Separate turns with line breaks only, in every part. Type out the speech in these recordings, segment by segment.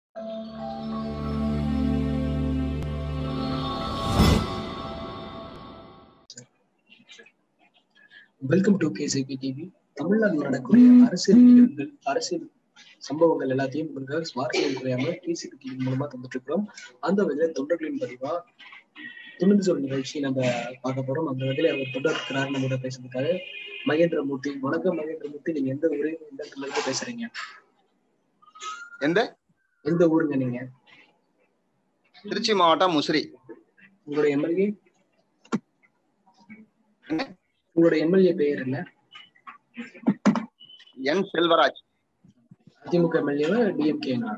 Welcome to KCP TV தமிழ்நாட்டில் நடக்கக்கூடிய அரசியல் நிகழ்வுகள் அரசியல் சம்பவங்கள் எல்லாத்தையும் உங்களுக்கு சுவாரஸ்யம் குறையாம கேசிபி டிவி மூலமா தந்துட்டு இருக்கிறோம் அந்த வகையில தொண்டர்களின் பதிவா துணிந்து சொல் நிகழ்ச்சி நம்ம பார்க்க போறோம் அந்த வகையில அவர் தொண்டர் இருக்கிறார் நம்ம பேசுறதுக்காக மகேந்திரமூர்த்தி வணக்கம் மகேந்திரமூர்த்தி நீங்க எந்த ஊரு எந்த இடத்துல இருந்து பேசுறீங்க
எந்த
எந்த ஊருங்க நீங்க
திருச்சி மாவட்டம் முசிறி
உங்களோட எம்எல்ஏ
என்ன?
உங்களோட எம்எல்ஏ பெயர் என்ன
என் செல்வராஜ்
அதிமுக எம்எல்ஏவா டிஎம்கேங்களா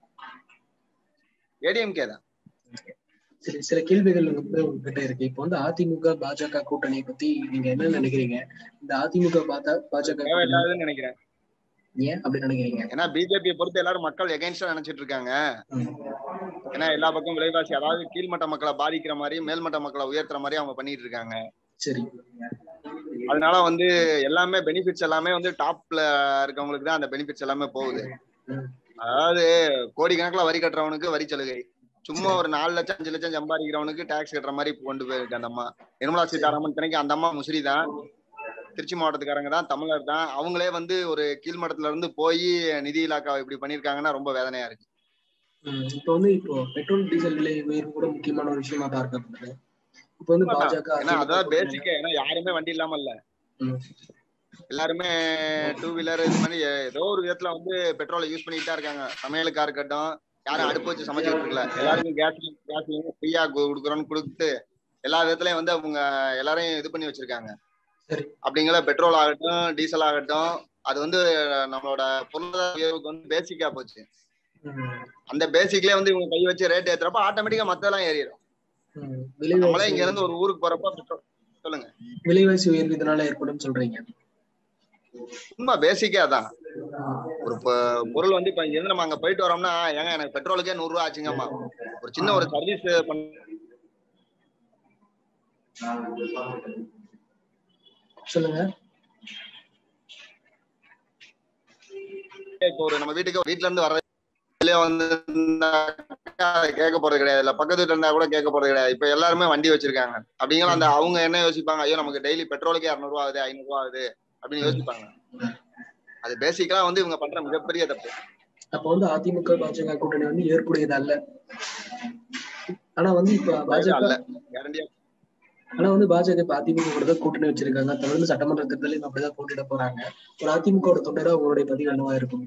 ஏடிஎம்கே தான்
சரி சில கேள்விகள் வந்து உங்ககிட்ட இருக்கு இப்போ வந்து அதிமுக பாஜக கூட்டணியை பத்தி நீங்க என்ன நினைக்கிறீங்க இந்த அதிமுக பாஜ பாஜக கூட்டணி
தேவையில்லாதுன்னு நினைக்கிறேன்
ஏன் அப்படி நினைக்கிறீங்க
ஏன்னா பிஜேபியை பொறுத்து எல்லாரும் மக்கள் எகைன்ஸ்டா நினைச்சிட்டு இருக்காங்க
ம்,
ஏன்னா எல்லா பக்கம் விலைவாசி அதாவது கீழ்மட்ட மக்களை பாதிக்கிற மாதிரி மேல்மட்ட மக்களை உயர்த்துற மாதிரி அவங்க பண்ணிட்டு இருக்காங்க
சரி
அதனால வந்து எல்லாமே பெனிஃபிட்ஸ் எல்லாமே வந்து டாப்ல இருக்கவங்களுக்கு தான் அந்த பெனிஃபிட்ஸ் எல்லாமே போகுது
ம்,
அதாவது கோடிக்கணக்கில் வரி கட்டுறவனுக்கு வரி சலுகை சும்மா ஒரு நாலு லட்சம் அஞ்சு லட்சம் சம்பாதிக்கிறவனுக்கு டாக்ஸ் கட்டுற மாதிரி கொண்டு போயிருக்கு அந்த அம்மா நிர்மலா சீதாராமன் தினைக்கு அந்த அம்மா முசிறி தான் திருச்சி மாவட்டத்துக்காரங்க தான் தமிழர் தான் அவங்களே வந்து ஒரு கீழ்மட்டத்துல இருந்து போய் நிதி இலாக்காவை இப்படி பண்ணிருக்காங்கன்னா ரொம்ப வேதனையா இருக்கு
ம். இப்போ வந்து இப்போ பெட்ரோல் டீசல் விலை உயர்வு கூட முக்கியமான ஒரு விஷயமா பார்க்கப்படுது இப்போ வந்து பாஜக
ஏன்னா
அதிமுக
அதான்
கூட்டணி-
பேசிக் ஏன்னா யாருமே வண்டி இல்லாம இல்ல
ம்,
எல்லாருமே டூ வீலர் இது மாதிரி ஏதோ ஒரு விதத்துல வந்து பெட்ரோலை யூஸ் பண்ணிட்டு தான் இருக்காங்க சமையலுக்கா இருக்கட்டும் யாரும் அடுப்பு வச்சு சமைச்சிட்டு இருக்கல எல்லாருக்கும் கேஸ் கேஸ் ஃப்ரீயா கொடுக்குறோம்னு கொடுத்து எல்லா விதத்துலயும் வந்து அவங்க எல்லாரையும் இது பண்ணி வச்சிருக்காங்க
சரி
அப்படிங்கிற பெட்ரோல் ஆகட்டும் டீசல் ஆகட்டும் அது வந்து நம்மளோட பொருளாதார உயர்வுக்கு வந்து பேசிக்கா போச்சு
ம்,
அந்த பேசிக்லயே வந்து இவங்க கை வச்சு ரேட் ஏத்துறப்ப ஆட்டோமேட்டிக்கா மத்தெல்லாம் ஏறிடும்
ம்.
நம்மளே
விலைவாசி
இங்க இருந்து ஒரு ஊருக்கு போறப்ப பெட்ரோல் சொல்லுங்க
விலைவாசி உயர்வு இதனால ஏற்படும் சொல்றீங்க
சும்மா பேசிக்கா தான் ஒரு பொ- பொருள் வந்து இப்ப இங்க இருந்து நம்ம அங்க போயிட்டு வரோம்னா ஏங்க எனக்கு பெட்ரோலுக்கே நூறு ரூபா ஆச்சுங்கம்மா ஒரு சின்ன ஒரு சர்வீஸ் பண்ண
சொல்லுங்க
இப்போ ஒரு நம்ம வீட்டுக்கு வீட்ல இருந்து வர வந்து கேட்க போறது கிடையாது இல்ல பக்கத்து வீட்டுல இருந்தா கூட கேட்க போறது கிடையாது இப்ப எல்லாருமே வண்டி வச்சிருக்காங்க அப்படிங்கிற அந்த அவங்க என்ன யோசிப்பாங்க ஐயோ நமக்கு டெய்லி பெட்ரோலுக்கே இரநூறு ரூபா ஆகுது ஐநூறு ரூபா ஆகுது அப்படின்னு யோசிப்பாங்க அது பேசிக்கலா வந்து இவங்க பண்ற மிகப்பெரிய தப்பு
அப்ப வந்து அதிமுக பாஜக கூட்டணி வந்து ஏற்புடையது அல்ல ஆனா வந்து இப்ப பாஜக
அல்ல கேரண்டியா
ஆனா வந்து பாஜக இப்ப அதிமுக கூட தான் கூட்டணி வச்சிருக்காங்க தொடர்ந்து சட்டமன்ற தேர்தலையும் அப்படிதான் போட்டியிட போறாங்க ஒரு அதிமுக தொண்டரா உங்களுடைய பதிவு என்னவா இருக்கும்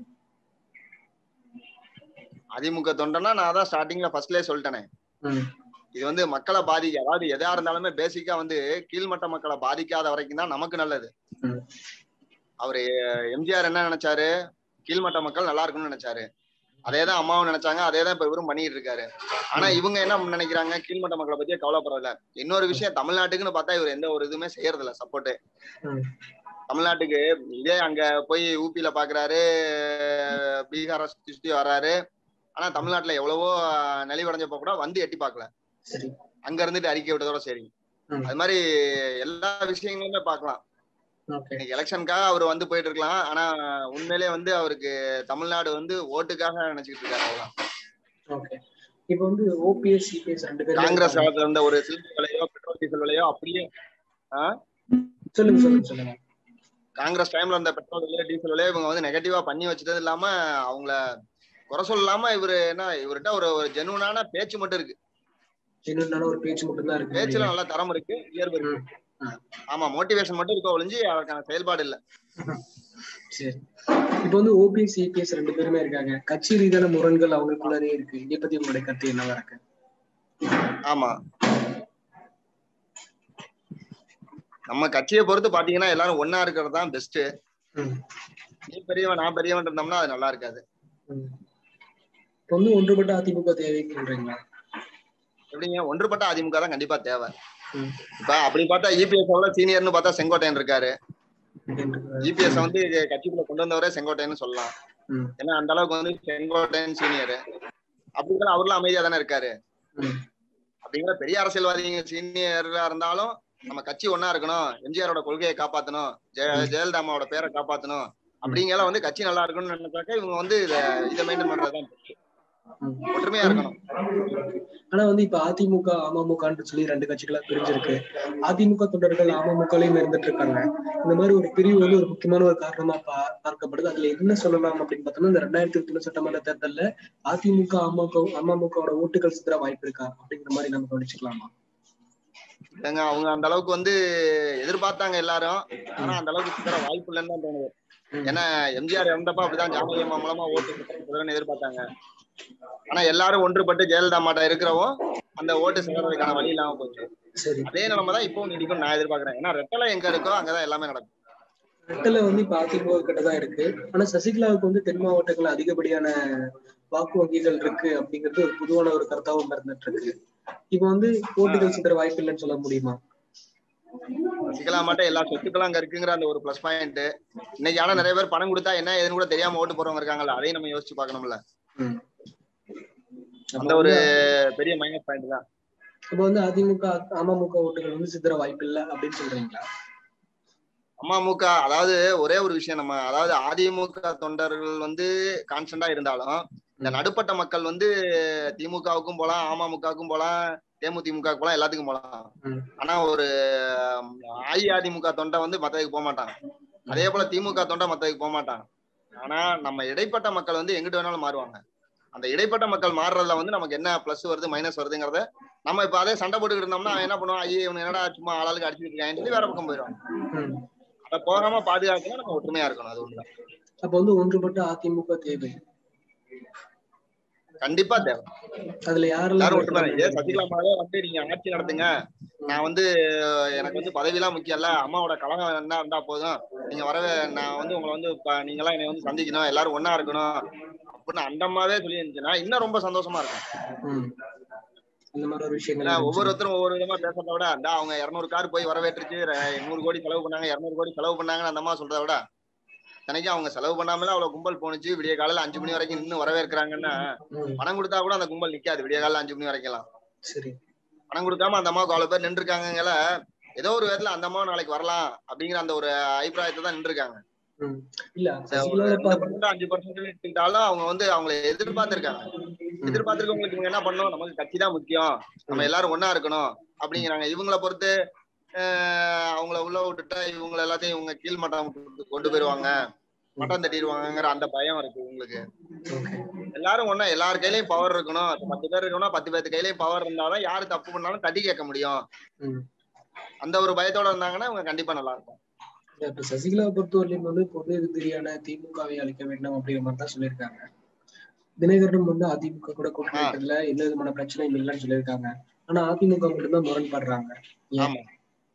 அதிமுக தொண்டனா நான் தான் ஸ்டார்டிங்ல ஃபர்ஸ்ட்லயே சொல்லிட்டேனே
ம்,
இது வந்து மக்களை பாதிக்க அதாவது எதா இருந்தாலுமே பேசிக்கா வந்து கீழ்மட்ட மக்களை பாதிக்காத வரைக்கும் தான் நமக்கு நல்லது
ம்,
அவரு எம்ஜிஆர் என்ன நினைச்சாரு கீழ்மட்ட மக்கள் நல்லா இருக்கணும்னு நினைச்சாரு அதேதான் அம்மாவும் நினைச்சாங்க அதே தான் இப்ப இவரும் பண்ணிட்டு இருக்காரு ஆனா இவங்க என்ன நினைக்கிறாங்க கீழ்மட்ட மக்களை பத்தியே கவலைப்படுறதில்ல இன்னொரு விஷயம் தமிழ்நாட்டுக்குன்னு பார்த்தா இவர் எந்த ஒரு இதுவுமே செய்யறது இல்ல சப்போர்ட்
ம்,
தமிழ்நாட்டுக்கு இதே அங்க போய் ஊபியில பாக்குறாரு பீகார சுத்தி சுத்தி வர்றாரு ஆனா தமிழ்நாட்டுல எவ்வளவோ நலிவடைஞ்சப்ப கூட வந்து எட்டி பார்க்கல
சரி
அங்க இருந்துட்டு அறிக்கை விட்டதோட சரி
ம்.
அது மாதிரி எல்லா விஷயங்களுமே பார்க்கலாம்
ஓகே
இன்னைக்கு எலெக்ஷனுக்காக அவர் வந்து போயிட்டு இருக்கலாம் ஆனா உண்மையிலே வந்து அவருக்கு தமிழ்நாடு வந்து ஓட்டுக்காக நினைச்சுக்கிட்டு இருக்காரு அவ்வளவுதான்
ஓகே இப்ப வந்து ஓபிஎஸ் சிபிஎஸ் ரெண்டு பேரும்
காங்கிரஸ் காலத்துல இருந்த ஒரு சிலிண்டர் விலையோ பெட்ரோல் டீசல் விலையோ அப்படியே ஆஹ்
சொல்லுங்க சொல்லுங்க சொல்லுங்க
காங்கிரஸ் டைம்ல இருந்த பெட்ரோல் விலையோ டீசல் விலையோ இவங்க வந்து நெகட்டிவா பண்ணி வச்சது இல்லாம அவங்கள குறை சொல்லாம இவரு என்ன இவர்கிட்ட ஒரு ஒரு ஜெனுவனான பேச்சு மட்டும் இருக்கு
என்னென்ன ஒரு பேச்சு மட்டும் தான் இருக்கு
பேச்சுல நல்ல தரம் இருக்கு உயர்வு இருக்கு
ம்.
ஆமா மோட்டிவேஷன் மட்டும் இருக்க ஒழிஞ்சு அதற்கான செயல்பாடு இல்ல
சரி இப்ப வந்து ஓபிஎஸ் சிபிஎஸ் ரெண்டு பேருமே இருக்காங்க கட்சி ரீதியான முரண்கள் அவங்களுக்குள்ளரே இருக்கு இதை பத்தி உங்களுடைய கருத்து என்னவா இருக்கு
ஆமா நம்ம கட்சியை பொறுத்து பாத்தீங்கன்னா எல்லாரும் ஒன்னா இருக்கிறது தான் பெஸ்ட்
ம்,
நீ பெரியவன் நான் பெரியவன் இருந்தோம்னா அது நல்லா இருக்காது
ம். இப்ப வந்து ஒன்றுபட்ட அதிமுக தேவைன்னு சொல்றீங்களா
எப்படிங்க ஒன்றுபட்ட அதிமுக தான் கண்டிப்பா தேவை
ம்,
இப்ப அப்படி பார்த்தா இபிஎஸ் விட சீனியர்னு பார்த்தா செங்கோட்டையன் இருக்காரு
என்று-
இபிஎஸ் வந்து கட்சிக்குள்ள கொண்டு வந்தவரே செங்கோட்டையன் சொல்லலாம்
ம்,
ஏன்னா அந்த அளவுக்கு வந்து செங்கோட்டையன் சீனியர் அப்படிங்கிற அவர்லாம் அமைதியா தானே இருக்காரு
ம்,
அப்படிங்கிற பெரிய அரசியல்வாதிங்க சீனியரா இருந்தாலும் நம்ம கட்சி ஒன்னா இருக்கணும் எம்ஜிஆரோட கொள்கையை காப்பாத்தணும் ஜெய ஜெயலலிதா அம்மாவோட பேரை காப்பாத்தணும் அப்படிங்கிற வந்து கட்சி நல்லா இருக்கணும்னு நினைச்சாக்க இவங்க வந்து இதை இதை மெயின்டைன் பண்றதுதான் best.
ம்.
ஒற்றுமையா இருக்கணும்
ஆனா வந்து இப்ப அதிமுக அமமுகன்னு சொல்லி ரெண்டு கட்சிகளா பிரிஞ்சிருக்கு அதிமுக தொண்டர்கள் அமமுகலையும் இருந்துட்டு இருக்காங்க இந்த மாதிரி ஒரு பிரிவு வந்து ஒரு முக்கியமான ஒரு காரணமா பா- பார்க்கப்படுது அதுல என்ன சொல்லலாம் அப்படின்னு பார்த்தோம்னா இந்த ரெண்டாயிரத்தி இருபத்தி ஒண்ணு சட்டமன்ற தேர்தல்ல அதிமுக அமமுக அமமுகவோட ஓட்டுகள் சிதற வாய்ப்பு இருக்கா அப்படிங்கிற மாதிரி நம்ம கவனிச்சுக்கலாமா
இல்லைங்க அவங்க அந்த அளவுக்கு வந்து எதிர்பார்த்தாங்க எல்லாரும் ஆனா அந்த அளவுக்கு சிதற வாய்ப்பு இல்லைன்னு தான் தோணுது ஏன்னா எம்ஜிஆர் இறந்தப்ப அப்படிதான் ஜானகி அம்மா மூலமா ஓட்டு சிதறன்னு எதிர்பார்த்தாங்க ஆனா எல்லாரும் ஒன்றுபட்டு ஜெயலலிதா மாட்டா இருக்கிறவும் அந்த ஓட்டு சிதறதுக்கான வழி இல்லாம போச்சு
சரி
அதே நிலைமை தான் இப்போ நீடிக்கும் நான் எதிர்பார்க்கறேன் ஏன்னா ரெட்டலை எங்க இருக்கோ அங்கதான் எல்லாமே நடக்கும்
ரெட்டல வந்து இப்ப அதிமுக கிட்ட தான் இருக்கு ஆனா சசிகலாவுக்கு வந்து தென் மாவட்டங்கள்ல அதிகப்படியான வாக்கு வங்கிகள் இருக்கு அப்படிங்கிறது ஒரு பொதுவான ஒரு கருத்தாவும் இருந்துட்டு இருக்கு இப்ப வந்து ஓட்டுகள் சிதற வாய்ப்பு இல்லைன்னு சொல்ல முடியுமா
சசிகலா மாட்டா எல்லா சொத்துக்களும் அங்க இருக்குங்கிற அந்த ஒரு பிளஸ் பாயிண்ட் இன்னைக்கு ஆனா நிறைய பேர் பணம் கொடுத்தா என்ன ஏதுன்னு கூட தெரியாம ஓட்டு போறவங்க இருக்காங்கல்ல அதையும் நம்ம யோசிச்சு பார்க்கணும்ல
ம். அப்ப
அந்த ஒரு
வந்து-
பெரிய மைனஸ் பாயிண்ட் தான்
இப்ப வந்து அதிமுக அமமுக ஓட்டுகள் வந்து சிதற வாய்ப்பு இல்லை அப்படின்னு சொல்றீங்களா
அமமுக அதாவது ஒரே ஒரு விஷயம் நம்ம அதாவது அதிமுக தொண்டர்கள் வந்து கான்ஸ்டன்டா இருந்தாலும் இந்த நடுப்பட்ட மக்கள் வந்து திமுகவுக்கும் போலாம் அமமுகவுக்கும் போலாம் தேமுதிமுக போலாம் எல்லாத்துக்கும் போலாம்
ம்.
ஆனா ஒரு ம், அஇஅதிமுக தொண்டை வந்து மத்ததுக்கு போக மாட்டான் அதே போல திமுக தொண்டை மத்ததுக்கு போக மாட்டான் ஆனா நம்ம இடைப்பட்ட மக்கள் வந்து எங்கிட்டு வேணாலும் மாறுவாங்க அந்த இடைப்பட்ட மக்கள் மாறுறதுல வந்து நமக்கு என்ன பிளஸ் வருது மைனஸ் வருதுங்கிறத நம்ம இப்ப அதே சண்டை போட்டுக்கிட்டு இருந்தோம்னா அவன் என்ன பண்ணுவான் ஐயோ இவன் என்னடா சும்மா ஆளாளுக்கு அடிச்சுட்டு இருக்கான்னு சொல்லி வேற பக்கம் போயிடுவான்
ம்.
அதை போகாம பாதுகாக்கணும் நம்ம ஒற்றுமையா இருக்கணும் அது ஒண்ணுதான்
அப்ப வந்து ஒன்றுபட்ட அதிமுக தேவை
கண்டிப்பா தேவை
அதுல யாரெல்லாம்
எல்லாரும் ஒற்றுமை இதே சசிகலா அம்மாவே வந்து நீங்க ஆட்சி நடத்துங்க நான் வந்து எனக்கு வந்து பதவியெல்லாம் முக்கியம் இல்ல அம்மாவோட கழகம் என்ன இருந்தா போதும் நீங்க வரவே நான் வந்து உங்களை வந்து ப- நீங்க எல்லாம் என்னை வந்து சந்திக்கணும் எல்லாரும் ஒண்ணா இருக்கணும் அப்படின்னு அந்த அம்மாவே சொல்லி இருந்துச்சுன்னா இன்னும் ரொம்ப சந்தோஷமா இருக்கும்
ம். இந்த மாதிரி ஒரு விஷயங்கள்
ஏன்னா
இருந்துச்சு.
ஒவ்வொருத்தரும் ஒவ்வொரு விதமா பேசுறத விட அந்த அவங்க இருநூறு கார் போய் வரவேற்றுச்சு ரெ- நூறு கோடி செலவு பண்ணாங்க இருநூறு கோடி செலவு பண்ணாங்கன்னு அந்த அம்மா சொல்றத விட தனக்கு அவங்க செலவு பண்ணாமலே அவ்வளவு கும்பல் போணுச்சு விடிய காலையில அஞ்சு மணி வரைக்கும் நின்னு வரவேற்கிறாங்கன்னா
ம்.
பணம் கொடுத்தா கூட அந்த கும்பல் நிக்காது விடிய காலையில அஞ்சு மணி வரைக்கும்
சரி
பணம் கொடுக்காம அந்த அம்மாவுக்கு அவ்வளவு பேர் நின்று இருக்காங்கல ஏதோ ஒரு விதத்துல அந்த அம்மா நாளைக்கு வரலாம் அப்படிங்கிற அந்த ஒரு அபிப்பிராயத்தை தான் நின்று இருக்காங்க
ம். இல்ல
ஒரு
சசிகலாவை
ரெண்டு
பார்க்க
பர்சன்ட் அஞ்சு பர்சன்ட் எடுத்துக்கிட்டாலும் அவங்க வந்து அவங்களை எதிர்பார்த்திருக்காங்க எதிர்பார்த்திருக்கவங்களுக்கு இவங்க என்ன பண்ணணும் நமக்கு கட்சி தான் முக்கியம் நம்ம எல்லாரும் ஒண்ணா இருக்கணும் அப்படிங்கிறாங்க இவங்களை பொறுத்து ஆஹ் அவங்கள உள்ள விட்டுட்டா இவங்க எல்லாத்தையும் இவங்க கீழ் மட்டம் கொண்டு போயிருவாங்க மட்டம் தட்டிடுவாங்கங்கிற அந்த பயம் இருக்கு உங்களுக்கு
ஓகே
எல்லாரும் ஒண்ணா எல்லார் கையிலயும் பவர் இருக்கணும் இப்ப பத்து பேர் இருக்கணும் பத்து பேர்த்து கையிலயும் பவர் இருந்தாதான் யாரு தப்பு பண்ணாலும் தட்டி கேட்க முடியும்
ம்.
அந்த ஒரு பயத்தோட இருந்தாங்கன்னா இவங்க கண்டிப்பா நல்லா இருக்கும்
இல்ல, இப்ப சசிகலாவை பொறுத்தவரையிலும் வந்து பொது எதிரியான திமுகவை அழிக்க வேண்டும் அப்படிங்கிற மாதிரி தான் சொல்லியிருக்காங்க தினகரனும் வந்து அதிமுக கூட கூட்டணி
ஆ.
வைக்கிறதுல எந்த விதமான பிரச்சனையும் இல்லைன்னு சொல்லியிருக்காங்க ஆனா அதிமுக மட்டும்தான் முரண்படுறாங்க ஏன்?
ஆமா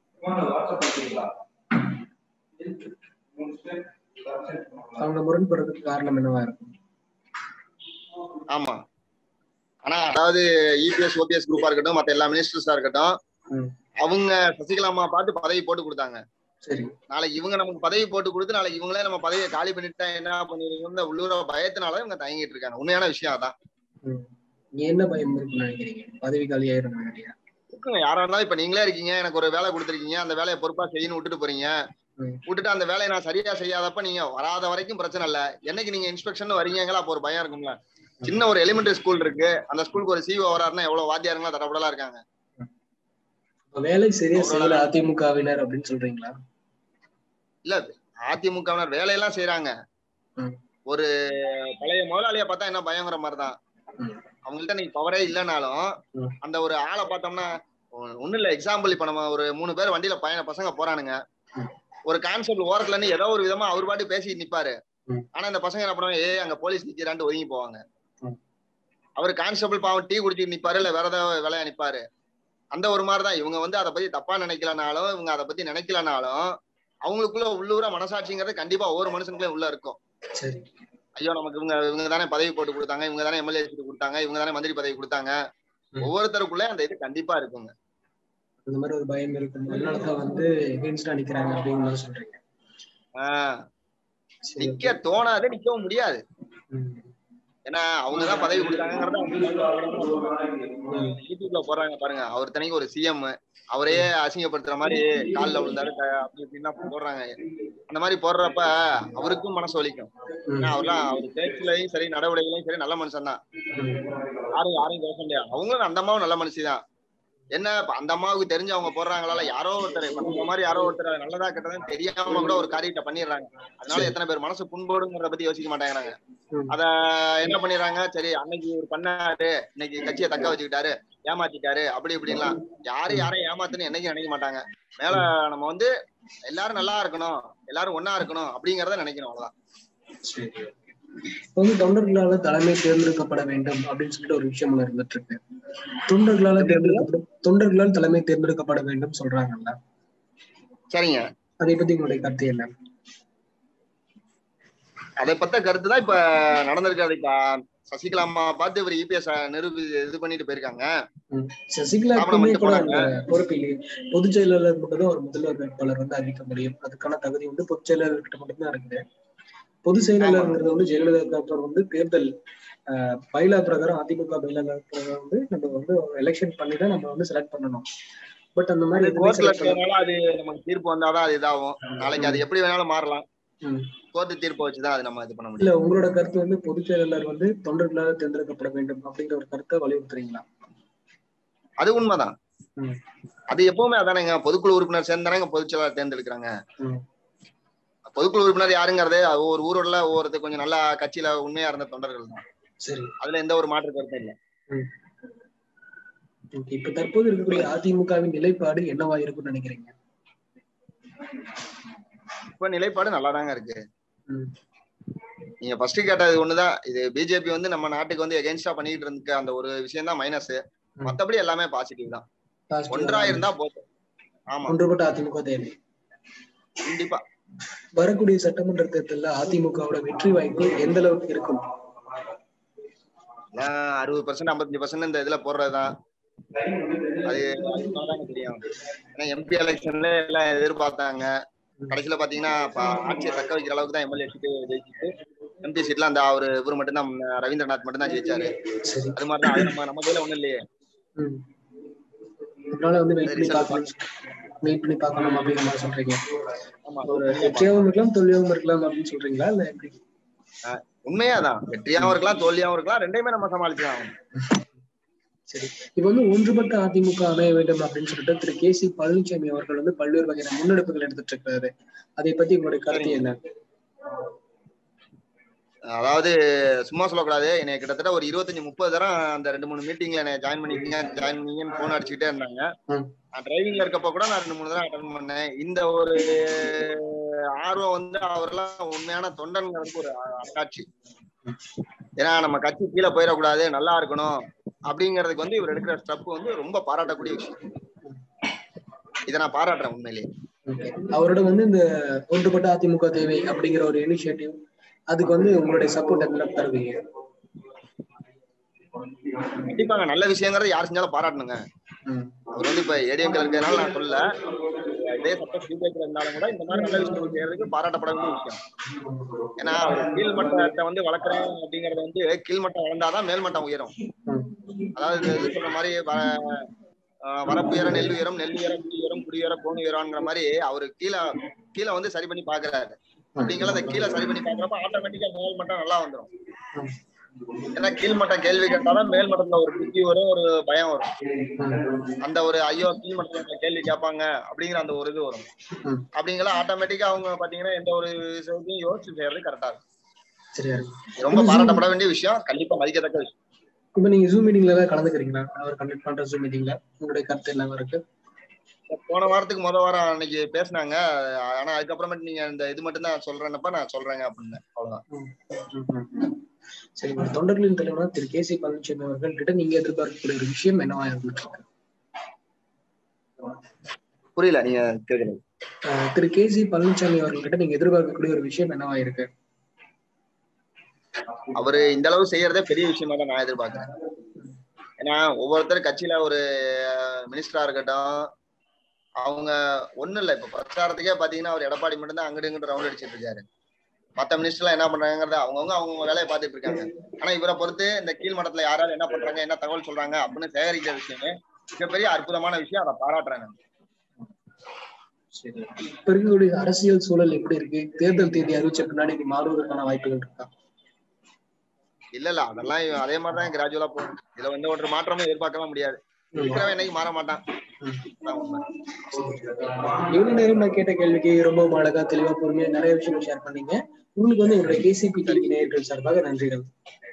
அவங்க முரண்படுறதுக்கு காரணம் என்னவா இருக்கும்
ஆமா ஆனா அதாவது இபிஎஸ் ஓபிஎஸ் குரூப்பா இருக்கட்டும் மத்த எல்லா மினிஸ்டர்ஸா இருக்கட்டும்
ம்.
அவங்க சசிகலா அம்மா பார்த்து பதவி போட்டு கொடுத்தாங்க
சரி
நாளைக்கு இவங்க நமக்கு பதவி போட்டு கொடுத்து நாளைக்கு இவங்களே நம்ம பதவியை காலி பண்ணிட்டா என்ன பண்ணிருக்கோம் உள்ளூர பயத்தினால இவங்க தயங்கிட்டு இருக்காங்க உண்மையான விஷயம் அதான்
ம். நீ என்ன பயம் இருக்குன்னு நினைக்கிறீங்க பதவி காலி ஆயிரும் நினைக்கிறீங்க
இருக்குங்க யாரா இருந்தாலும் இப்ப நீங்களே இருக்கீங்க எனக்கு ஒரு வேலை கொடுத்துருக்கீங்க அந்த வேலையை பொறுப்பா செய்யணும் விட்டுட்டு போறீங்க
ம்.
விட்டுட்டு அந்த வேலையை நான் சரியா செய்யாதப்ப நீங்க வராத வரைக்கும் பிரச்சனை இல்ல என்னைக்கு நீங்க இன்ஸ்பெக்ஷன் வரீங்களா அப்போ ஒரு பயம் இருக்கும்ல சின்ன ஒரு எலிமெண்டரி ஸ்கூல் இருக்கு அந்த ஸ்கூலுக்கு ஒரு சிஓ வராருன்னா எவ்வளவு வாத்தியாருங்களா தடப்படலாம் இருக்காங்க
இப்ப வேலை சரியா
அவரோட
செய்யல அதிமுகவினர் அப்படின்னு சொல்றீங்களா
இல்ல அதிமுகவினர் வேலையெல்லாம் செய்யறாங்க
ம்.
ஒரு பழைய முதலாளிய பார்த்தா என்ன பயங்கிற மாதிரிதான்
ம்.
அவங்கள்ட்ட நீ பவரே இல்லைனாலும்
ம்.
அந்த ஒரு ஆளை பார்த்தோம்னா ஒ- ஒண்ணும் இல்ல எக்ஸாம்பிள் இப்ப நம்ம ஒரு மூணு பேர் வண்டியில பயண பசங்க போறானுங்க
ம்.
ஒரு கான்ஸ்டபிள் ஓரத்துல இருந்து ஏதோ ஒரு விதமா அவர் பாட்டு பேசி நிப்பாரு
ம்.
ஆனா இந்த பசங்க என்ன பண்ணுவாங்க ஏ அங்க போலீஸ் நிக்கிறான்ட்டு ஒதுங்கி போவாங்க
ம்.
அவர் கான்ஸ்டபிள் பாவம் டீ குடிச்சிட்டு நிப்பாரு இல்ல வேற ஏதாவது வேலையா நிப்பாரு அந்த ஒரு மாதிரிதான் இவங்க வந்து அதை பத்தி தப்பா நினைக்கலனாலும் இவங்க அதை பத்தி நினைக்கலனாலும் அவங்களுக்குள்ள உள்ளூர மனசாட்சிங்கிறது கண்டிப்பா ஒவ்வொரு மனுஷனுக்குள்ளே உள்ள இருக்கும்
சரி
ஐயோ நமக்கு இவங்க இவங்க தானே பதவி போட்டு கொடுத்தாங்க இவங்க தானே எம்எல்ஏ சீட்டு கொடுத்தாங்க இவங்க தானே மந்திரி பதவி கொடுத்தாங்க
ம்.
ஒவ்வொருத்தருக்குள்ள அந்த இது கண்டிப்பா இருக்குங்க
அந்த மாதிரி ஒரு பயம் இருக்கும் அதனாலதான் வந்து எகென்ஸ்டா நிக்கிறாங்க அப்படிங்கிற மாதிரி சொல்றீங்க
ஆஹ்
சரி
நிக்க தோணாது நிக்கவும் முடியாது
ம்.
ஏன்னா அவங்கதான் பதவி கொடுத்தாங்கிறத யூடியூப்ல போடுறாங்க பாருங்க அவர் தனிக்கு ஒரு சிஎம் அவரே அசிங்கப்படுத்துற மாதிரி காலில் விழுந்தாரு க- அப்படி இப்படின்னா போடுறாங்க அந்த மாதிரி போடுறப்ப அவருக்கும் மனசு வலிக்கும் ஏன்னா அவர்லாம் அவர் பேச்சுலயும் சரி நடவடிக்கையிலையும் சரி நல்ல மனுஷன் தான் யாரும் யாரையும் பேச முடியாது அவங்களும் அந்த அம்மாவும் நல்ல மனுஷிதான் என்ன இப்ப அந்த அம்மாவுக்கு தெரிஞ்சு அவங்க போடுறாங்களா யாரோ ஒருத்தர் இப்ப நம்ம மாதிரி யாரோ ஒருத்தர் நல்லதா கெட்டதுன்னு தெரியாம கூட ஒரு காரியத்தை பண்ணிடுறாங்க அதனால எத்தனை பேர் மனசு புண்போடுங்கிறத பத்தி யோசிக்க மாட்டேங்கிறாங்க
ம்.
அத என்ன பண்ணிடுறாங்க சரி அன்னைக்கு இவர் பண்ணாரு இன்னைக்கு கட்சியை தக்க வச்சுக்கிட்டாரு ஏமாத்திட்டாரு அப்படி இப்படின்லாம் யாரும் யாரையும் ஏமாத்துன்னு என்னைக்கும் நினைக்க மாட்டாங்க மேல நம்ம வந்து எல்லாரும் நல்லா இருக்கணும் எல்லாரும் ஒண்ணா இருக்கணும் அப்படிங்கறத நினைக்கணும் அவ்வளவுதான்
சரி இப்ப வந்து தொண்டர்களால தலைமை தேர்ந்தெடுக்கப்பட வேண்டும் அப்படின்னு சொல்லிட்டு ஒரு விஷயம் ஒண்ணு இருந்துட்டு இருக்கு தொண்டர்களால தேர்ந்தெடுக்கப்படும் தொண்டர்களால் தலைமை தேர்ந்தெடுக்கப்பட வேண்டும் சொல்றாங்கல்ல
சரிங்க
அதை பத்தி உங்களுடைய கருத்து என்ன
அதை பத்த கருத்து தான் இப்ப நடந்திருக்காது இப்ப சசிகலா அம்மா பார்த்து இவர் இபிஎஸ் நிரூபி இது பண்ணிட்டு போயிருக்காங்க
ம். சசிகலாக்குமே கூட அந்த பொறுப்பு இல்லையே பொதுச் செயலாளர் மட்டும் தான் ஒரு முதல்வர் வேட்பாளர் வந்து அறிவிக்க முடியும் அதுக்கான தகுதி வந்து பொதுச் செயலாளர்கிட்ட மட்டும்தான் இருக்குது பொதுச் செயலாளர்ங்கிறது வந்து ஜெயலலிதா அப்புறம் வந்து தேர்தல் ஆஹ், பைலா பிரகாரம் அதிமுக பைலா பிரகாரம் வந்து நம்ம வந்து எலெக்ஷன் பண்ணி தான் நம்ம வந்து செலக்ட் பண்ணணும் பட் அந்த மாதிரி எதுவுமே
கோர்ட்ல
select பண்ணல.
இருக்கிறதுனால அது நமக்கு தீர்ப்பு வந்தாதான் அது இதாகும் நாளைக்கு அது எப்படி வேணாலும் மாறலாம்
ம்.
கோர்ட்டு தீர்ப்பை வச்சுதான் அது நம்ம இது பண்ண முடியும்
இல்ல உங்களோட கருத்து வந்து பொதுச் செயலாளர் வந்து தொண்டர்களால் தேர்ந்தெடுக்கப்பட வேண்டும் அப்படிங்கிற ஒரு கருத்தை வலியுறுத்துறீங்களா
அது உண்மைதான்
ம்.
அது எப்பவுமே அதானேங்க பொதுக்குழு உறுப்பினர் சேர்ந்தானங்க பொதுச் செயலாளர் தேர்ந்தெடுக்கிறாங்க
ம்.
பொதுக்குழு உறுப்பினர் யாருங்கிறது அது ஒவ்வொரு ஊரோட ஒவ்வொருத்தர் கொஞ்சம் நல்லா கட்சியில உண்மையா இருந்த தொண்டர்கள் தான்
சரி
அதுல எந்த ஒரு மாற்று கருத்தும் இல்ல
ஓகே இப்ப தற்போது இருக்கக்கூடிய அதிமுகவின் நிலைப்பாடு என்னவா இருக்கும்னு நினைக்கிறீங்க
இப்ப நிலைப்பாடு நல்லாதாங்க இருக்கு
ம்.
நீங்க ஃபர்ஸ்ட் கேட்டது ஒண்ணுதான் இது பிஜேபி வந்து நம்ம நாட்டுக்கு வந்து எகென்ஸ்டா பண்ணிட்டு இருக்க அந்த ஒரு விஷயம் தான் மைனஸ்
ம்.
மத்தபடி எல்லாமே பாசிட்டிவ் தான்
Positive
ஒன்றா
ஆ
இருந்தா போதும் ஆமா
ஒன்றுபட்ட அதிமுக தேவை
கண்டிப்பா
வரக்கூடிய சட்டமன்ற தேர்தல்ல அதிமுகவோட வெற்றி வாய்ப்பு எந்த அளவுக்கு இருக்கும்
அறுபது பர்சன்ட் ஐம்பத்தஞ்சு பர்சன்ட் இந்த இதுல போடுறதுதான் அது அதுதான் தெரியும் ஏன்னா எம்பி எலெக்ஷன்ல எல்லாம் எதிர்பார்த்தாங்க கடைசியில பாத்தீங்கன்னா இப்ப ஆட்சியை தக்க வைக்கிற அளவுக்கு தான் எம்எல்ஏ சீட்டு ஜெயிச்சுட்டு எம்பி சீட்ல அந்த அவரு இவர் மட்டும் தான் ரவீந்திரநாத் மட்டும் தான் ஜெயிச்சாரு
சரி
அது மாதிரி தான் அது நம்ம நம்ம கையில ஒண்ணும் இல்லையே
ம். அதனால வந்து வெயிட் பண்ணி
சரி,
பார்க்கணும் வெயிட் பண்ணி பார்க்கணும் அப்படிங்கிற மாதிரி சொல்றீங்க
ஆமா
ஒரு வெற்றியாகவும் இருக்கலாம் தோல்வியாகவும் இருக்கலாம் அப்படின்னு சொல்றீங்களா இல்ல எப்படி
உண்மையாதான் வெற்றியாவும் இருக்கலாம் தோல்வியாவும் இருக்கலாம் ரெண்டையுமே நம்ம சமாளிச்சுதான் ஆகணும்.
சரி இப்ப வந்து ஒன்றுபட்ட அதிமுக அமைய வேண்டும் அப்படின்னு சொல்லிட்டு திரு கே சி பழனிசாமி அவர்கள் வந்து பல்வேறு வகையான முன்னெடுப்புகள் எடுத்துட்டு இருக்காரு அதை பத்தி உங்களுடைய கருத்து என்ன
அதாவது சும்மா சொல்லக்கூடாது என்னை கிட்டத்தட்ட ஒரு இருபத்தஞ்சு முப்பது தரம் அந்த ரெண்டு மூணு மீட்டிங்ல என்னை ஜாயின் பண்ணிக்கீங்க ஜாயின் பண்ணீங்கன்னு போன் அடிச்சுக்கிட்டே இருந்தாங்க
ம்.
நான் டிரைவிங்ல இருக்கப்ப கூட நான் ரெண்டு மூணு தரம் அட்டன் பண்ணேன் இந்த ஒரு ஆர்வம் வந்து அவரெல்லாம் உண்மையான தொண்டன்ங்கிறதுக்கு ஒரு அட்டாட்சி ஏன்னா நம்ம கட்சி கீழே போயிடக்கூடாது நல்லா இருக்கணும் அப்படிங்கிறதுக்கு வந்து இவர் எடுக்கிற ஸ்டெப் வந்து ரொம்ப பாராட்டக்கூடிய விஷயம் இதை நான் பாராட்டுறேன் உண்மையிலேயே
Okay. அவரோட வந்து இந்த ஒன்றுபட்ட அதிமுக தேவை அப்படிங்கிற ஒரு இனிஷியேட்டிவ் அதுக்கு வந்து உங்களுடைய சப்போர்ட் எந்த அளவுக்கு தருவீங்க
கண்டிப்பாங்க நல்ல விஷயங்கிறத யார் செஞ்சாலும் பாராட்டணுங்க
ம்.
அவர் வந்து இப்ப ஏடிஎம் இருக்கிறதுனால நான் சொல்லல இதே சட்டம் சிபிஐக்கு இருந்தாலும் கூட இந்த மாதிரி நல்ல விஷயம் செய்யறதுக்கு பாராட்டப்பட வேண்டிய விஷயம் ஏன்னா ஒரு கீழ்மட்டத்தை வந்து வளர்க்குறேன் அப்படிங்கறது வந்து கீழ்மட்டம் வளர்ந்தாதான் மேல்மட்டம் உயரும்
ம்.
அதாவது இந்த இது சொன்ன மாதிரி வ- ஆஹ் வரப்பு உயரம் நெல் உயரம் நெல் உயரம் குடி உயரம் குடி உயரம் கோணு உயரம்ங்கிற மாதிரி அவரு கீழே கீழே வந்து சரி பண்ணி பாக்குறாரு அப்படிங்கிற அந்த கீழே சரி பண்ணி பாக்குறப்ப ஆட்டோமேட்டிக்கா மேல் மட்டம் நல்லா வந்துரும்
ம்.
ஏன்னா கீழ்மட்டம் கேள்வி கேட்டாதான் மேல் மட்டத்துல ஒரு புத்தி வரும் ஒரு பயம் வரும்
ம்.
அந்த ஒரு ஐயோ கீழ்மட்டத்துல இந்த கேள்வி கேட்பாங்க அப்படிங்கிற அந்த ஒரு இது வரும்
ம்.
அப்படிங்கிற ஆட்டோமேட்டிக்கா அவங்க பாத்தீங்கன்னா எந்த ஒரு விஷயத்தையும் யோசிச்சு செய்யறது கரெக்டா இருக்கும்
சரியா இருக்கு
இது ரொம்ப பாராட்டப்பட வேண்டிய விஷயம் கண்டிப்பா மதிக்கத்தக்க விஷயம்
இப்ப நீங்க ஜூம் மீட்டிங்ல ஏதாவது கலந்துக்கிறீங்களா அவர் கண்டக்ட் பண்ற ஜூம் மீட்டிங்ல உங்களுடைய கருத்து என்னவா இருக்கு
போன வாரத்துக்கு முத வாரம் அன்னைக்கு பேசினாங்க ஆனா அதுக்கப்புறமேட்டு நீங்க இந்த இது மட்டும் தான் சொல்றேன்னப்ப நான் சொல்றேங்க அப்படின்னு அவ்வளவுதான்
ம். ம். ம். சரி ஒரு தொண்டர்களின் தலைவரான திரு கே சி பழனிசாமி அவர்கள் கிட்ட நீங்க எதிர்பார்க்கக்கூடிய ஒரு விஷயம் என்னவா இருந்துட்டு இருக்கு
புரியல நீங்க கேக்குறது
அஹ் திரு கே சி பழனிசாமி அவர்கள்கிட்ட நீங்க எதிர்பார்க்கக்கூடிய ஒரு விஷயம் என்னவா இருக்கு
அவரு இந்த அளவு செய்யறதே பெரிய விஷயமா தான் நான் எதிர்பார்க்கிறேன் ஏன்னா ஒவ்வொருத்தர் கட்சியில ஒரு மினிஸ்டரா இருக்கட்டும் அவங்க ஒண்ணும் இல்ல இப்ப பிரச்சாரத்துக்கே பாத்தீங்கன்னா அவர் எடப்பாடி மட்டும் தான் அங்கிட்டு இங்கிட்டு ரவுண்ட் அடிச்சிட்டு இருக்காரு மத்த மினிஸ்டர்லாம் என்ன பண்றாங்கிறத அவங்கவுங்க அவங்க வேலையை பார்த்துட்டு இருக்காங்க ஆனா இவரை பொறுத்து இந்த கீழ் மட்டத்துல யாராவது என்ன பண்றாங்க என்ன தகவல் சொல்றாங்க அப்படின்னு சேகரிக்கிற விஷயமே மிகப்பெரிய அற்புதமான விஷயம் அதை பாராட்டுறாங்க
சரி இப்ப இருக்கக்கூடிய அரசியல் சூழல் எப்படி இருக்கு தேர்தல் தேதி அறிவிச்ச பின்னாடி இது மாறுவதற்கான வாய்ப்புகள் இருக்கா
இல்ல இல்ல அதெல்லாம் அதே மாதிரிதான் கிராஜுவலா போகும் இதுல வந்து ஒரு மாற்றமும் எதிர்பார்க்கலாம் முடியாது இருக்கிறவன் என்னைக்கு மாற மாட்டான் அதான் உண்மை.
இவ்வளவு நேரம் நான் கேட்ட கேள்விக்கு ரொம்ப அழகா தெளிவா பொறுமையா நிறைய விஷயங்கள் ஷேர் பண்ணீங்க உங்களுக்கு வந்து என்னுடைய கேசிபி டிவி நேயர்கள் சார்பாக நன்றிகள்